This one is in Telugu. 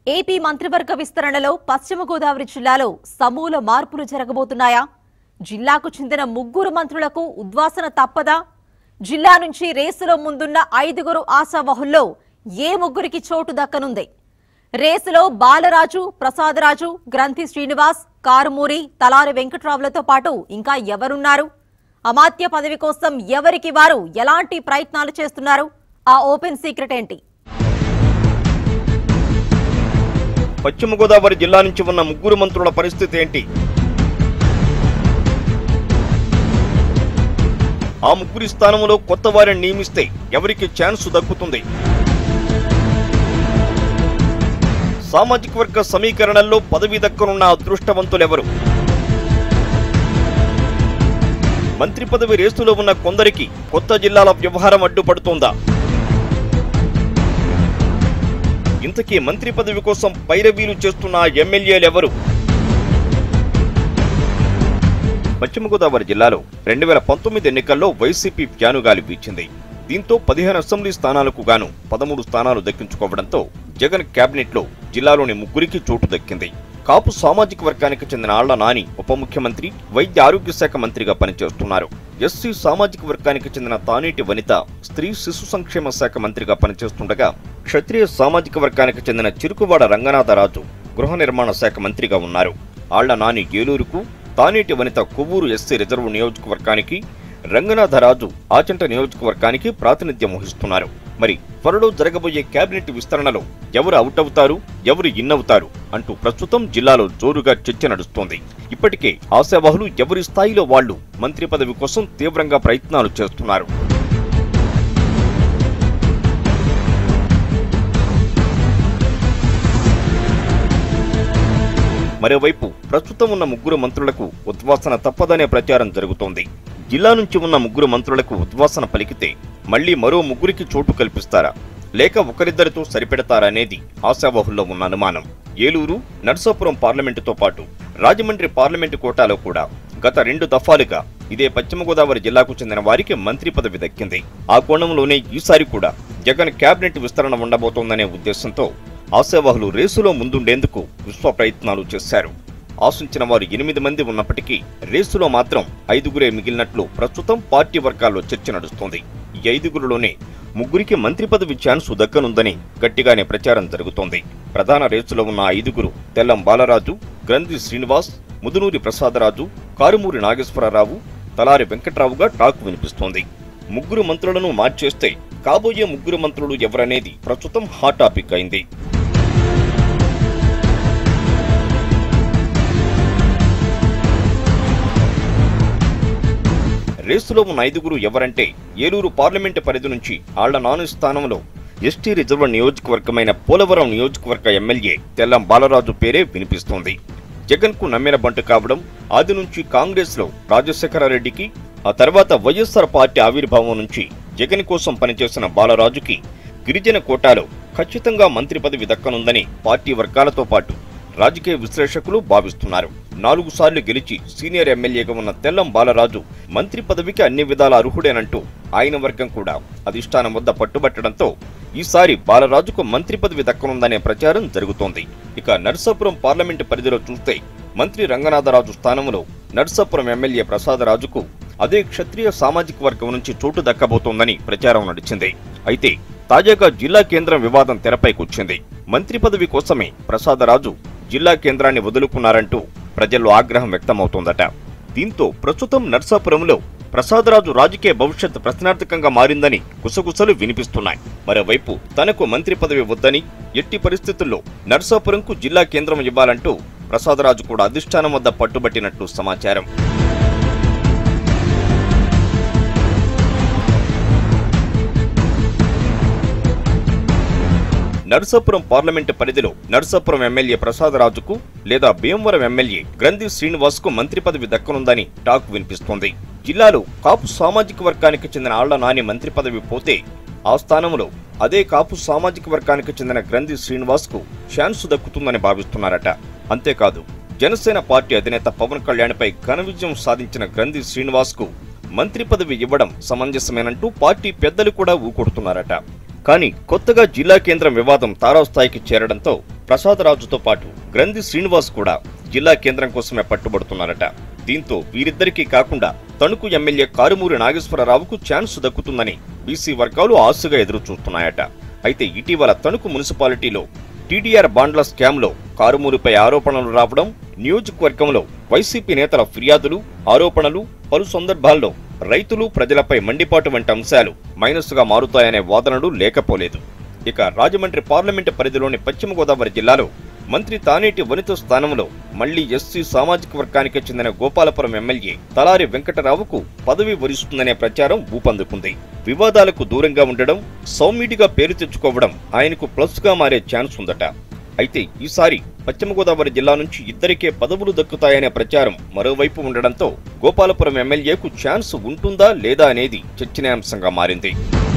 ఏపీ మంత్రివర్గ విస్తరణలో పశ్చిమ గోదావరి జిల్లాలో సమూల మార్పులు జరగబోతున్నాయా జిల్లాకు చెందిన ముగ్గురు మంత్రులకు ఉద్వాసన తప్పదా జిల్లా నుంచి రేసులో ముందున్న ఐదుగురు ఆశావహుల్లో ఏ ముగ్గురికి చోటు దక్కనుంది రేసులో బాలరాజు ప్రసాదరాజు గ్రంథి శ్రీనివాస్ కారుమూరి తలారి వెంకట్రావులతో పాటు ఇంకా ఎవరున్నారు అమాత్య పదవి కోసం ఎవరికి వారు ఎలాంటి ప్రయత్నాలు చేస్తున్నారు ఆ ఓపెన్ సీక్రెట్ ఏంటి పశ్చిమ గోదావరి జిల్లా నుంచి ఉన్న ముగ్గురు మంత్రుల పరిస్థితి ఏంటి ఆ ముగ్గురి స్థానంలో కొత్త వారిని నియమిస్తే ఎవరికి ఛాన్స్ దక్కుతుంది సామాజిక వర్గ సమీకరణల్లో పదవి దక్కనున్న అదృష్టవంతులెవరు మంత్రి పదవి రేసులో ఉన్న కొందరికి కొత్త జిల్లాల వ్యవహారం అడ్డుపడుతోందా ఇంతకీ మంత్రి పదవి కోసం పైరవీలు చేస్తున్న ఆ ఎమ్మెల్యేలెవరు పశ్చిమ గోదావరి జిల్లాలో రెండు వేల పంతొమ్మిది ఎన్నికల్లో వైసీపీ ఫ్యానుగాలి వీచింది దీంతో పదిహేను అసెంబ్లీ స్థానాలకు గాను పదమూడు స్థానాలు దక్కించుకోవడంతో జగన్ కేబినెట్ లో జిల్లాలోని ముగ్గురికి చోటు దక్కింది కాపు సామాజిక వర్గానికి చెందిన ఆళ్ల నాని ఉప ముఖ్యమంత్రి వైద్య ఆరోగ్య శాఖ మంత్రిగా పనిచేస్తున్నారు ఎస్సీ సామాజిక వర్గానికి చెందిన తానేటి వనిత స్త్రీ శిశు సంక్షేమ శాఖ మంత్రిగా పనిచేస్తుండగా క్షత్రియ సామాజిక వర్గానికి చెందిన చిరుకువాడ రంగనాథరాజు గృహ నిర్మాణ శాఖ మంత్రిగా ఉన్నారు ఆళ్ల నాని ఏలూరుకు తానేటి వనిత కొవ్వూరు ఎస్సీ రిజర్వ్ నియోజకవర్గానికి రంగనాథరాజు ఆచంట నియోజకవర్గానికి ప్రాతినిధ్యం వహిస్తున్నారు మరి త్వరలో జరగబోయే కేబినెట్ విస్తరణలో ఎవరు అవుట్ అవుతారు ఎవరు ఇన్ అవుతారు అంటూ ప్రస్తుతం జిల్లాలో జోరుగా చర్చ నడుస్తోంది ఇప్పటికే ఆశావాహులు ఎవరి స్థాయిలో వాళ్లు మంత్రి పదవి కోసం తీవ్రంగా ప్రయత్నాలు చేస్తున్నారు మరోవైపు ప్రస్తుతం ఉన్న ముగ్గురు మంత్రులకు ఉద్వాసన తప్పదనే ప్రచారం జరుగుతోంది జిల్లా నుంచి ఉన్న ముగ్గురు మంత్రులకు ఉద్వాసన పలికితే మళ్లీ మరో ముగ్గురికి చోటు కల్పిస్తారా లేక ఒకరిద్దరితో సరిపెడతారా అనేది ఆశావహుల్లో ఉన్న అనుమానం ఏలూరు నర్సాపురం పార్లమెంటుతో పాటు రాజమండ్రి పార్లమెంటు కోటాలో కూడా గత రెండు దఫాలుగా ఇదే పశ్చిమ గోదావరి జిల్లాకు చెందిన వారికి మంత్రి పదవి దక్కింది ఆ కోణంలోనే ఈసారి కూడా జగన్ కేబినెట్ విస్తరణ ఉండబోతోందనే ఉద్దేశంతో ఆశావాహులు రేసులో ముందుండేందుకు విశ్వ ప్రయత్నాలు చేశారు ఆశించిన వారు ఎనిమిది మంది ఉన్నప్పటికీ రేసులో మాత్రం ఐదుగురే మిగిలినట్లు ప్రస్తుతం పార్టీ వర్గాల్లో చర్చ నడుస్తోంది ఈ ఐదుగురులోనే ముగ్గురికి మంత్రి పదవి ఛాన్స్ దక్కనుందని గట్టిగానే ప్రచారం జరుగుతోంది ప్రధాన రేసులో ఉన్న ఐదుగురు తెల్లం బాలరాజు గ్రంథి శ్రీనివాస్ ముదునూరి ప్రసాదరాజు కారుమూరి నాగేశ్వరరావు తలారి వెంకట్రావుగా టాక్ వినిపిస్తోంది ముగ్గురు మంత్రులను మార్చేస్తే కాబోయే ముగ్గురు మంత్రులు ఎవరనేది ప్రస్తుతం హాట్ టాపిక్ అయింది రేసులో ఉన్న ఐదుగురు ఎవరంటే ఏలూరు పార్లమెంటు పరిధి నుంచి ఆళ్ల నాను స్థానంలో ఎస్టీ రిజర్వ్ నియోజకవర్గమైన పోలవరం నియోజకవర్గ ఎమ్మెల్యే తెల్లం బాలరాజు పేరే వినిపిస్తోంది జగన్ కు నమ్మిన బంటు కావడం ఆది నుంచి కాంగ్రెస్ లో రాజశేఖర రెడ్డికి ఆ తర్వాత వైఎస్ఆర్ పార్టీ ఆవిర్భావం నుంచి జగన్ కోసం పనిచేసిన బాలరాజుకి గిరిజన కోటాలో ఖచ్చితంగా మంత్రి పదవి దక్కనుందని పార్టీ వర్గాలతో పాటు రాజకీయ విశ్లేషకులు భావిస్తున్నారు నాలుగు సార్లు గెలిచి సీనియర్ ఎమ్మెల్యేగా ఉన్న తెల్లం బాలరాజు మంత్రి పదవికి అన్ని విధాల అర్హుడేనంటూ ఆయన వర్గం కూడా అధిష్టానం వద్ద పట్టుబట్టడంతో ఈసారి బాలరాజుకు మంత్రి పదవి దక్కనుందనే ప్రచారం జరుగుతోంది ఇక నర్సాపురం పార్లమెంటు పరిధిలో చూస్తే మంత్రి రంగనాథరాజు స్థానంలో నర్సాపురం ఎమ్మెల్యే ప్రసాదరాజుకు అదే క్షత్రియ సామాజిక వర్గం నుంచి చోటు దక్కబోతోందని ప్రచారం నడిచింది అయితే తాజాగా జిల్లా కేంద్రం వివాదం తెరపైకొచ్చింది మంత్రి పదవి కోసమే ప్రసాదరాజు జిల్లా కేంద్రాన్ని వదులుకున్నారంటూ ప్రజల్లో ఆగ్రహం వ్యక్తమవుతోందట దీంతో ప్రస్తుతం నర్సాపురంలో ప్రసాదరాజు రాజకీయ భవిష్యత్ ప్రశ్నార్థకంగా మారిందని గుసగుసలు వినిపిస్తున్నాయి మరోవైపు తనకు మంత్రి పదవి వద్దని ఎట్టి పరిస్థితుల్లో నర్సాపురంకు జిల్లా కేంద్రం ఇవ్వాలంటూ ప్రసాదరాజు కూడా అధిష్టానం వద్ద పట్టుబట్టినట్లు సమాచారం నర్సాపురం పార్లమెంటు పరిధిలో నర్సాపురం ఎమ్మెల్యే ప్రసాదరాజుకు లేదా భీమవరం ఎమ్మెల్యే గ్రంథి శ్రీనివాస్ కు మంత్రి పదవి దక్కనుందని టాక్ వినిపిస్తోంది జిల్లాలో కాపు సామాజిక వర్గానికి చెందిన ఆళ్ల నాని మంత్రి పదవి పోతే ఆ స్థానంలో అదే కాపు సామాజిక వర్గానికి చెందిన గ్రంథి శ్రీనివాస్ కు ఛాన్స్ దక్కుతుందని భావిస్తున్నారట అంతేకాదు జనసేన పార్టీ అధినేత పవన్ కళ్యాణ్ పై ఘన విజయం సాధించిన గ్రంథి శ్రీనివాస్ కు మంత్రి పదవి ఇవ్వడం సమంజసమేనంటూ పార్టీ పెద్దలు కూడా ఊకొడుతున్నారట కానీ కొత్తగా జిల్లా కేంద్రం వివాదం తారాస్థాయికి చేరడంతో ప్రసాదరాజుతో పాటు గ్రంథి శ్రీనివాస్ కూడా జిల్లా కేంద్రం కోసమే పట్టుబడుతున్నారట దీంతో వీరిద్దరికీ కాకుండా తణుకు ఎమ్మెల్యే కారుమూరి నాగేశ్వరరావుకు ఛాన్స్ దక్కుతుందని బీసీ వర్గాలు ఆశగా ఎదురు చూస్తున్నాయట అయితే ఇటీవల తణుకు మున్సిపాలిటీలో టీడీఆర్ బాండ్ల స్కామ్లో కారుమూరిపై ఆరోపణలు రావడం నియోజకవర్గంలో వైసీపీ నేతల ఫిర్యాదులు ఆరోపణలు పలు సందర్భాల్లో రైతులు ప్రజలపై మండిపాటు వంటి అంశాలు మైనస్గా మారుతాయనే వాదనలు లేకపోలేదు ఇక రాజమండ్రి పార్లమెంటు పరిధిలోని పశ్చిమ గోదావరి జిల్లాలో మంత్రి తానేటి వనిత స్థానంలో మళ్లీ ఎస్సీ సామాజిక వర్గానికి చెందిన గోపాలపురం ఎమ్మెల్యే తలారి వెంకటరావుకు పదవి వరిస్తుందనే ప్రచారం ఊపందుకుంది వివాదాలకు దూరంగా ఉండడం సౌమ్యుడిగా పేరు తెచ్చుకోవడం ఆయనకు ప్లస్ గా మారే ఛాన్స్ ఉందట అయితే ఈసారి పశ్చిమ గోదావరి జిల్లా నుంచి ఇద్దరికే పదవులు దక్కుతాయనే ప్రచారం మరోవైపు ఉండడంతో గోపాలపురం ఎమ్మెల్యేకు ఛాన్స్ ఉంటుందా లేదా అనేది చర్చనీయాంశంగా మారింది